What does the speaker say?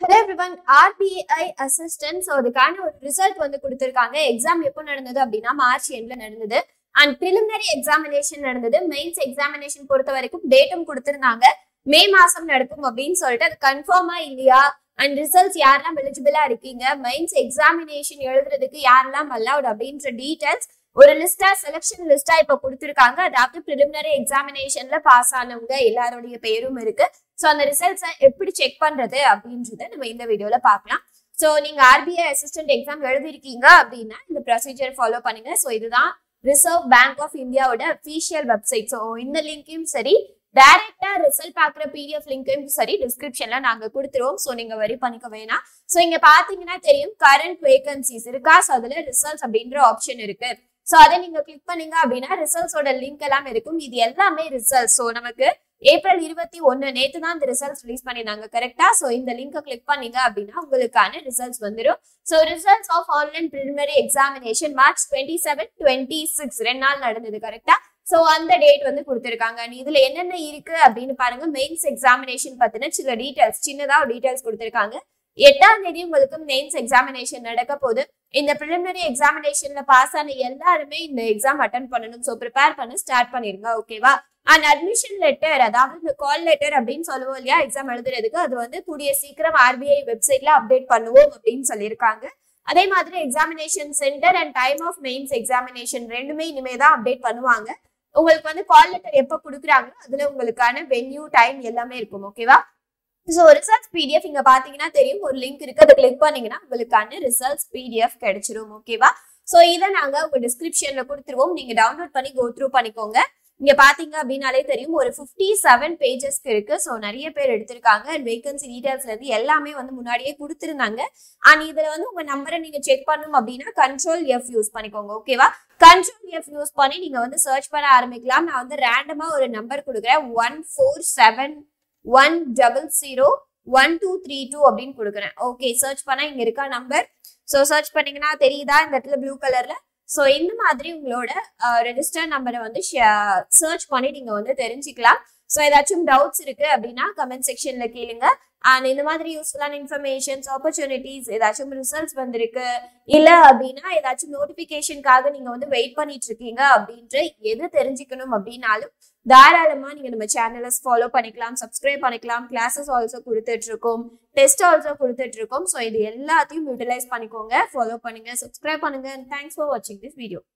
hello everyone RBI assistant so அதுக்கான ஒரு result வந்து கொடுத்துருக்காங்க எக்ஸாம் எப்போ நடந்தது அப்படின்னா மார்ச் எண்ட்ல நடந்தது அண்ட் ப்ரிலிமினரி எக்ஸாமினேஷன் நடந்தது மெயின்ஸ் எக்ஸாமினேஷன் பொறுத்த வரைக்கும் டேட்டும் கொடுத்துருந்தாங்க மே மாசம் நடக்கும் அப்படின்னு சொல்லிட்டு அது கன்ஃபார்மா இல்லையா அண்ட் ரிசல்ட்ஸ் யாரெல்லாம் எலிஜிபிளா இருக்கீங்க மெயின்ஸ் எக்ஸாமினேஷன் எழுதுறதுக்கு யாரெல்லாம் அலவுட் அப்படின்ற டீடைல்ஸ் ஒரு லிஸ்டா செலெக்ஷன் லிஸ்டா இப்ப கொடுத்துருக்காங்க அதாவது ப்ரிலிமினரி எக்ஸாமினேஷன்ல பாஸ் ஆனவங்க எல்லாருடைய பேரும் இருக்கு ஸோ அந்த ரிசல்ட்ஸை எப்படி செக் பண்றது அப்படின்றத நம்ம இந்த வீடியோல பார்க்கலாம் ஸோ நீங்க ஆர்பிஐ அசிஸ்டன்ட் எக்ஸாம் எழுதிருக்கீங்க அப்படின்னா இந்த ப்ரொசீஜர் ஃபாலோ பண்ணுங்க ஸோ இதுதான் ரிசர்வ் பேங்க் ஆஃப் இந்தியாவோட அஃபீஷியல் வெப்சைட் ஸோ இந்த லிங்கையும் சரி டைரக்டா ரிசல்ட் பாக்குற பிடிஎஃப் லிங்கையும் சரி டிஸ்கிரிப்ஷன்ல நாங்க கொடுத்துருவோம் ஸோ நீங்க வரி பண்ணிக்க வேணாம் ஸோ இங்க பாத்தீங்கன்னா தெரியும் கரண்ட் வேகன்சிஸ் இருக்கா ஸோ அதுல ரிசல்ட்ஸ் அப்படின்ற ஆப்ஷன் இருக்கு ஸோ அதை நீங்க கிளிக் பண்ணீங்க அப்படின்னா ரிசல்ட்ஸோட லிங்க் எல்லாம் இருக்கும் இது எல்லாமே ரிசல்ட் ஸோ நமக்கு ஏப்ரல் இருபத்தி ஒன்னு நேத்து தான் இந்த ரிசல்ட்ஸ் ரிலீஸ் பண்ணிருந்தாங்க கரெக்டா ஸோ இந்த லிங்கை கிளிக் பண்ணீங்க அப்படின்னா உங்களுக்கான ரிசல்ட்ஸ் வந்துடும் so results of online preliminary examination March twenty seven twenty six ரெண்டு நாள் நடந்தது கரெக்டா ஸோ அந்த டேட் வந்து கொடுத்துருக்காங்க இதுல என்னென்ன இருக்கு அப்படின்னு பாருங்க மெயின்ஸ் எக்ஸாமினேஷன் பத்தின சில டீடைல்ஸ் சின்னதா டீடைல்ஸ் கொடுத்துருக்காங்க எட்டாம் தேதி உங்களுக்கு மெயின்ஸ் எக்ஸாமினேஷன் நடக்க போகுது இந்த ப்ரிலிமினரி எக்ஸாமினேஷன்ல பாஸ் ஆன எல்லாருமே இந்த எக்ஸாம் அட்டன் பண்ணணும் ஸோ ப்ரிப்பேர் பண்ண ஸ்டார்ட் பண்ணிருங்க ஓகேவா அண்ட் அட்மிஷன் லெட்டர் அதாவது இந்த கால் லெட்டர் அப்படின்னு சொல்லுவோம் இல்லையா எக்ஸாம் எழுதுறதுக்கு அது வந்து கூடிய சீக்கிரம் ஆர்பிஐ வெப்சைட்ல அப்டேட் பண்ணுவோம் அப்படின்னு சொல்லியிருக்காங்க அதே மாதிரி examination centre and time of mains examination ரெண்டுமே இனிமே தான் அப்டேட் பண்ணுவாங்க உங்களுக்கு வந்து கால் லெட்டர் எப்போ கொடுக்குறாங்களோ அதுல உங்களுக்கான வென்யூ டைம் எல்லாமே இருக்கும் ஓகேவா ஸோ ரிசல்ட்ஸ் பிடிஎஃப் இங்க பாத்தீங்கன்னா தெரியும் ஒரு லிங்க் இருக்கு அதை கிளிக் பண்ணீங்கன்னா உங்களுக்கான ரிசல்ட்ஸ் பிடிஎஃப் கிடைச்சிரும் ஓகேவா ஸோ இதை நாங்க உங்க டிஸ்கிரிப்ஷன்ல கொடுத்துருவோம் நீங்க டவுன்லோட் பண்ணி கோ த்ரூ பண்ணிக்கோங்க இங்க பாத்தீங்க அப்படின்னாலே தெரியும் ஒரு ஃபிஃப்டி செவன் பேஜஸ்க்கு இருக்கு ஸோ நிறைய பேர் எடுத்திருக்காங்க அண்ட் வேகன்சி டீடைல்ஸ்ல இருந்து எல்லாமே வந்து முன்னாடியே கொடுத்துருந்தாங்க அண்ட் இதுல வந்து உங்க நம்பரை நீங்க செக் பண்ணணும் அப்படின்னா கண்ட்ரோல் எஃப் யூஸ் பண்ணிக்கோங்க ஓகேவா கண்ட்ரோல் எஃப் யூஸ் பண்ணி நீங்க வந்து சர்ச் பண்ண ஆரம்பிக்கலாம் நான் வந்து ரேண்டமா ஒரு நம்பர் கொடுக்குறேன் one four seven one double zero one two three two அப்படின்னு கொடுக்குறேன் ஓகே சர்ச் பண்ணா இங்க இருக்கா நம்பர் ஸோ சர்ச் பண்ணீங்கன்னா தெரியுதா இந்த இடத்துல ப்ளூ கலர்ல ஸோ இந்த மாதிரி உங்களோட ரெஜிஸ்டர் நம்பரை வந்து சர்ச் பண்ணி நீங்க வந்து தெரிஞ்சுக்கலாம் ஸோ ஏதாச்சும் டவுட்ஸ் இருக்கு அப்படின்னா கமெண்ட் செக்ஷன்ல கேளுங்க அண்ட் இந்த மாதிரி யூஸ்ஃபுல்லான இன்ஃபர்மேஷன்ஸ் ஆப்பர்ச்சுனிட்டிஸ் ஏதாச்சும் ரிசல்ட்ஸ் வந்திருக்கு இல்ல அப்படின்னா ஏதாச்சும் நோட்டிபிகேஷனுக்காக நீங்க வந்து வெயிட் பண்ணிட்டு இருக்கீங்க அப்படின்ற எது தெரிஞ்சுக்கணும் அப்படின்னாலும் தாராளமா நீங்க நம்ம சேனலை ஃபாலோ பண்ணிக்கலாம் சப்ஸ்கிரைப் பண்ணிக்கலாம் கிளாஸஸ் ஆல்சோ கொடுத்துட்டு இருக்கோம் டெஸ்ட் ஆல்சோ கொடுத்துட்டு இருக்கோம் ஸோ இது எல்லாத்தையும் யூட்டிலைஸ் பண்ணிக்கோங்க ஃபாலோ பண்ணுங்க சப்ஸ்கிரைப் பண்ணுங்க தேங்க்ஸ் ஃபார் வாட்சிங் திஸ் வீடியோ